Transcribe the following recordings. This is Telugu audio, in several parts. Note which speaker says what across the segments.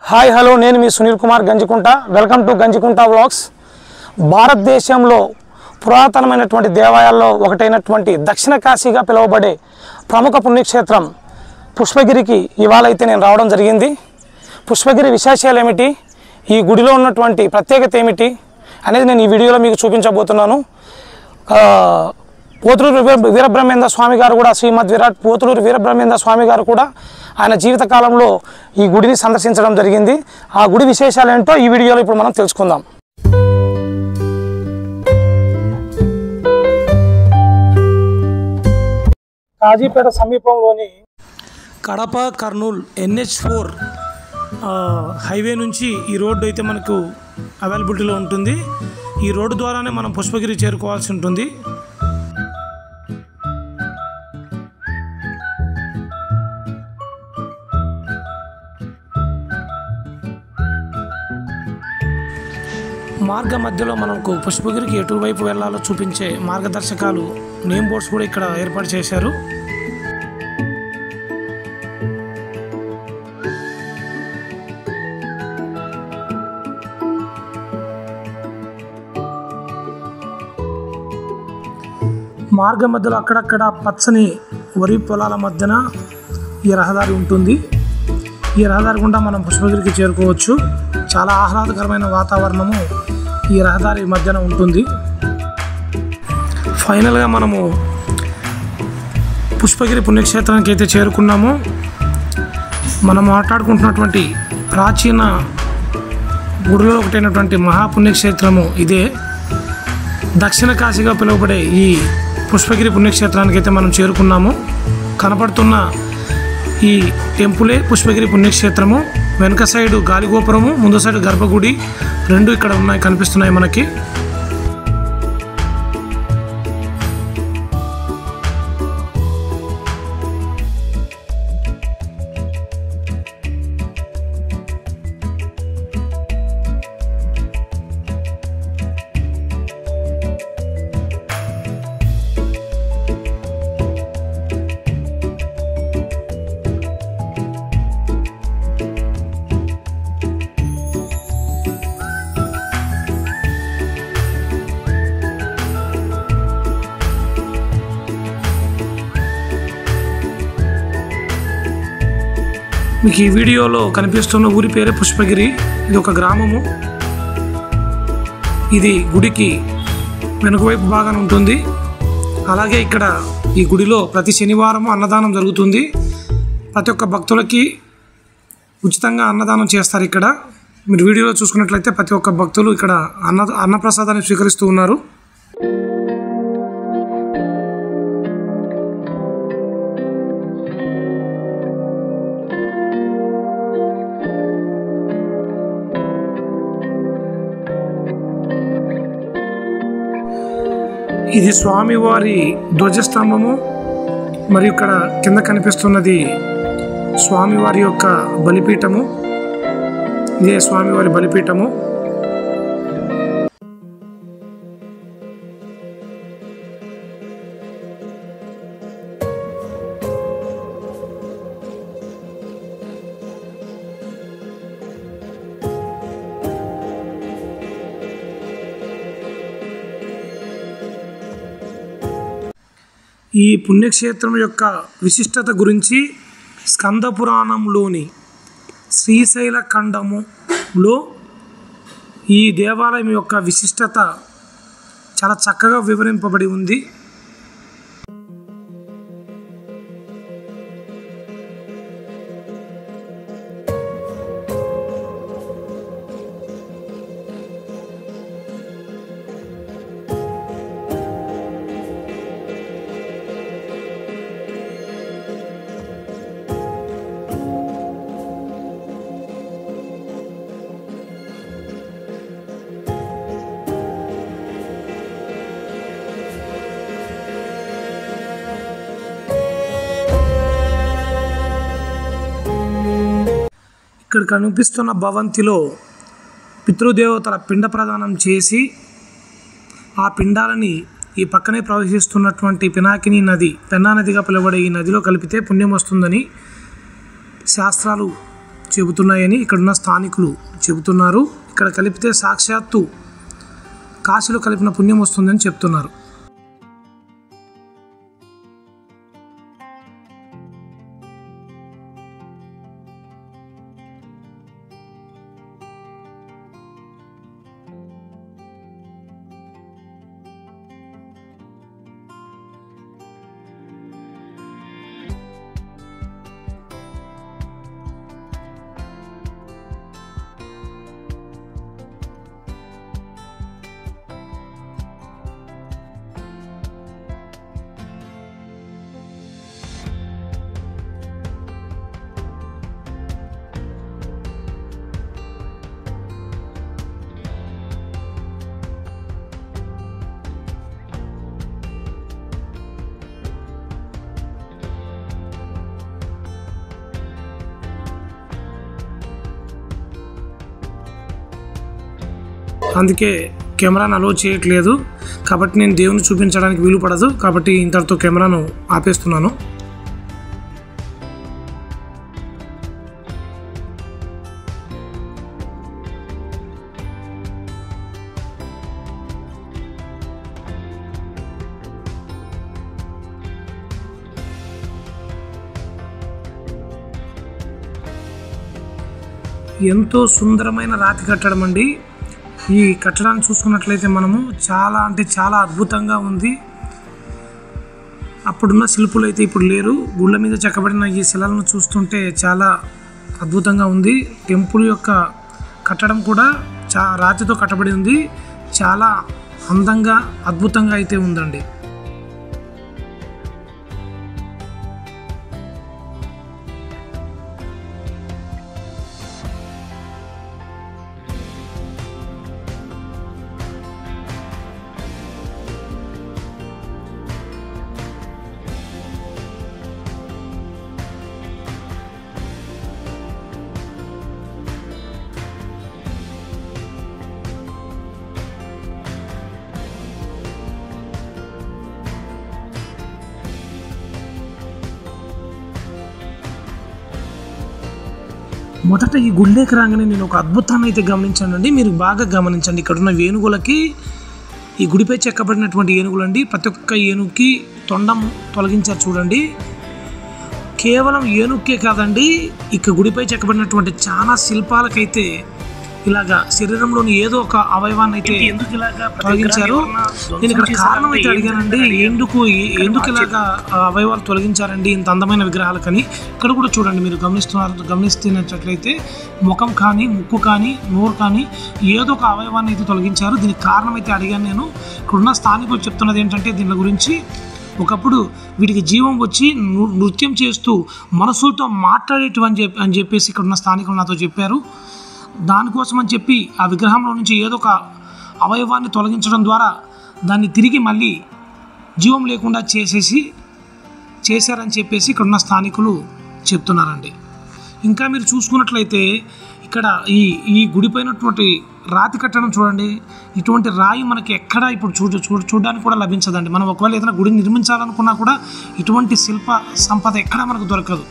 Speaker 1: హాయ్ హలో నేను మీ Sunil Kumar Ganjikunta welcome to Ganjikunta vlogs భారతదేశంలో పురాతనమైనటువంటి దేవాలయాల్లో ఒకటైనటువంటి దక్షిణ కాశీగా పిలువబడే ప్రముఖ పుణ్యక్షేత్రం పుష్పగిరికి ఇవాళ అయితే నేను రావడం జరిగింది పుష్పగిరి విశేషాలు ఏమిటి ఈ గుడిలో ఉన్నటువంటి ప్రత్యేకత ఏమిటి అనేది నేను ఈ వీడియోలో మీకు చూపించబోతున్నాను ఆ, పోతులూరు వీర వీరబ్రహ్మేంద్ర స్వామి గారు కూడా శ్రీమద్ విరాట్ పోతులూరు వీరబ్రహ్మేంద్ర స్వామి గారు కూడా ఆయన జీవిత కాలంలో ఈ గుడిని సందర్శించడం జరిగింది ఆ గుడి విశేషాలు ఏంటో ఈ వీడియోలో ఇప్పుడు మనం తెలుసుకుందాం కాజీపేట సమీపంలోని Kadapa Kurnool NH four highway నుంచి ఈ రోడ్డు అయితే మనకు అవైలబిలిటీలో ఉంటుంది ఈ రోడ్డు ద్వారానే మనం పుష్పగిరి చేరుకోవాల్సి ఉంటుంది మార్గ మధ్యలో మనకు పుష్పగిరికి ఎటువైపు వెళ్ళాలో చూపించే మార్గదర్శకాలు నేమ్ బోర్డ్స్ కూడా ఇక్కడ ఏర్పాటు చేశారు మార్గం మధ్యలో అక్కడక్కడ పచ్చని వరి పొలాల మధ్యన ఈ రహదారి ఉంటుంది ఈ రహదారి గుండా మనం పుష్పగిరికి చేరుకోవచ్చు చాలా ఆహ్లాదకరమైన వాతావరణము ఈ రహదారి మధ్యన ఉంటుంది ఫైనల్గా మనము పుష్పగిరి పుణ్యక్షేత్రానికి అయితే చేరుకున్నాము మనం మాట్లాడుకుంటున్నటువంటి ప్రాచీన గుడిలో ఒకటైనటువంటి మహాపుణ్యక్షేత్రము ఇదే దక్షిణ కాశీగా పిలువబడే ఈ పుష్పగిరి పుణ్యక్షేత్రానికి అయితే మనం చేరుకున్నాము కనపడుతున్న ఈ టెంపులే పుష్పగిరి పుణ్యక్షేత్రము వెనక సైడు గాలిగోపురము ముందు సైడు గర్భగుడి రెండు ఇక్కడ ఉన్నాయి కనిపిస్తున్నాయి మనకి మీకు ఈ వీడియోలో కనిపిస్తున్న ఊరి పేరే పుష్పగిరి ఇది ఒక గ్రామము ఇది గుడికి వెనుకవైపు భాగాన ఉంటుంది అలాగే ఇక్కడ ఈ గుడిలో ప్రతి శనివారం అన్నదానం జరుగుతుంది ప్రతి ఒక్క భక్తులకి ఉచితంగా అన్నదానం చేస్తారు ఇక్కడ మీరు వీడియోలో చూసుకున్నట్లయితే ప్రతి ఒక్క భక్తులు ఇక్కడ అన్న అన్నప్రసాదాన్ని స్వీకరిస్తూ ఉన్నారు ఇది స్వామివారి ధ్వజస్తంభము మరియు ఇక్కడ కింద కనిపిస్తున్నది స్వామివారి యొక్క బలిపీఠము ఇదే స్వామివారి బలిపీఠము ఈ పుణ్యక్షేత్రం యొక్క విశిష్టత గురించి స్కంద పురాణంలోని శ్రీశైల ఖండములో ఈ దేవాలయం యొక్క విశిష్టత చాలా చక్కగా వివరింపబడి ఉంది ఇక్కడ కనిపిస్తున్న భవంతిలో పితృదేవతల పిండ ప్రదానం చేసి ఆ పిండాలని ఈ పక్కనే ప్రవహిస్తున్నటువంటి పినాకిని నది పెన్నా నదిగా పిలువబడే ఈ నదిలో కలిపితే పుణ్యం వస్తుందని శాస్త్రాలు చెబుతున్నాయని ఇక్కడున్న స్థానికులు చెబుతున్నారు ఇక్కడ కలిపితే సాక్షాత్తు కాశీలో కలిపిన పుణ్యం వస్తుందని చెప్తున్నారు అందుకే కెమెరాను అలో చేయట్లేదు కాబట్టి నేను దేవుని చూపించడానికి వీలు పడదు కాబట్టి ఇంతటితో కెమెరాను ఆపేస్తున్నాను ఎంతో సుందరమైన రాతి కట్టడం అండి ఈ కట్టడాన్ని చూసుకున్నట్లయితే మనము చాలా అంటే చాలా అద్భుతంగా ఉంది అప్పుడున్న శిల్పులు అయితే ఇప్పుడు లేరు గుళ్ళ మీద చెక్కబడిన ఈ శిలలను చూస్తుంటే చాలా అద్భుతంగా ఉంది టెంపుల్ యొక్క కట్టడం కూడా చా రాతితో కట్టబడి ఉంది చాలా అందంగా అద్భుతంగా అయితే ఉందండి మొదట ఈ గుళ్ళేకి రాగానే నేను ఒక అద్భుతాన్ని అయితే గమనించానండి మీరు బాగా గమనించండి ఇక్కడ ఉన్న ఏనుగులకి ఈ గుడిపై చెక్కబడినటువంటి ఏనుగులండి ప్రతి ఒక్క ఏనుగుకి తొండం తొలగించారు చూడండి కేవలం ఏనుగుకే కాదండి ఇక గుడిపై చెక్కబడినటువంటి చాలా శిల్పాలకైతే ఇలాగా శరీరంలోని ఏదో ఒక అవయవాన్ని అయితే
Speaker 2: ఎందుకు ఇలాగా ప్రతి
Speaker 1: తొలగించారు
Speaker 2: విగ్రహాన్ని
Speaker 1: నేను ఇక్కడ
Speaker 2: ధ్వంసం
Speaker 1: కారణం అయితే
Speaker 2: చేశారంటే
Speaker 1: అడిగానండి
Speaker 2: ఏంటంటే
Speaker 1: ఎందుకు ఎందుకు ఇలాగా ఆ అవయవాలు తొలగించారండి ఇంత అందమైన విగ్రహాలకని ఇక్కడ కూడా చూడండి మీరు గమనిస్తున్నారు గమనిస్తున్నట్లయితే ముఖం కానీ ముక్కు కానీ నోరు కానీ ఏదో ఒక అవయవాన్ని అయితే తొలగించారు దీనికి కారణం అయితే అడిగాను నేను ఇక్కడున్న స్థానికులు చెప్తున్నది ఏంటంటే దీని గురించి ఒకప్పుడు వీటికి జీవం వచ్చి నృ- నృత్యం చేస్తూ మనసులతో మాట్లాడేటివి అని చెప్పి అని చెప్పేసి ఇక్కడ ఉన్న స్థానికులు నాతో చెప్పారు దానికోసం అని చెప్పి ఆ విగ్రహంలో నుంచి ఏదో ఒక అవయవాన్ని తొలగించడం ద్వారా దాన్ని తిరిగి మళ్ళీ జీవం లేకుండా చేసేసి చేశారని చెప్పేసి ఇక్కడ ఉన్న స్థానికులు చెప్తున్నారండి ఇంకా మీరు చూసుకున్నట్లయితే ఇక్కడ ఈ ఈ గుడిపైనటువంటి రాతి కట్టడం చూడండి ఇటువంటి రాయి మనకి ఎక్కడ ఇప్పుడు చూడ చూడ చూడడానికి కూడా లభించదండి మనం ఒకవేళ ఏదైనా గుడి నిర్మించాలనుకున్నా కూడా ఇటువంటి శిల్ప సంపద ఎక్కడ మనకు దొరకదు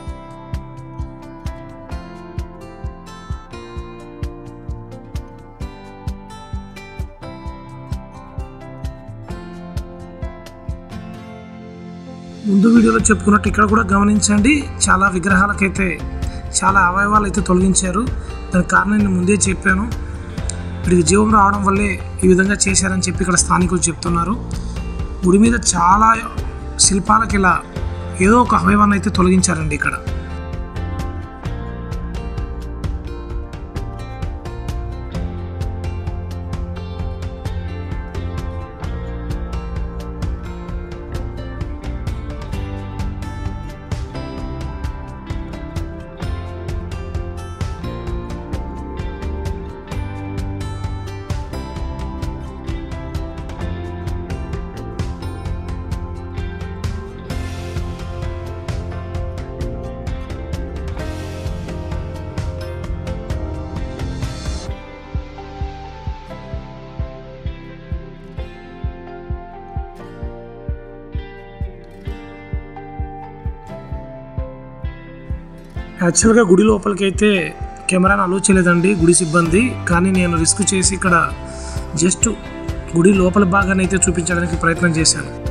Speaker 1: ముందు వీడియోలో చెప్పుకున్నట్టు ఇక్కడ కూడా గమనించండి చాలా విగ్రహాలకైతే చాలా అవయవాలు అయితే తొలగించారు దానికి కారణం నేను ముందే చెప్పాను వీడికి జీవం రావడం వల్లే ఈ విధంగా చేశారని చెప్పి ఇక్కడ స్థానికులు చెప్తున్నారు గుడి మీద చాలా శిల్పాలకి ఇలా ఏదో ఒక అవయవాన్ని అయితే తొలగించారండి ఇక్కడ యాక్చువల్గా గుడి లోపలికి అయితే కెమెరాను అలో చేయలేదండి గుడి సిబ్బంది కానీ నేను రిస్క్ చేసి ఇక్కడ జస్ట్ గుడి లోపల భాగాన్ని అయితే చూపించడానికి ప్రయత్నం చేశాను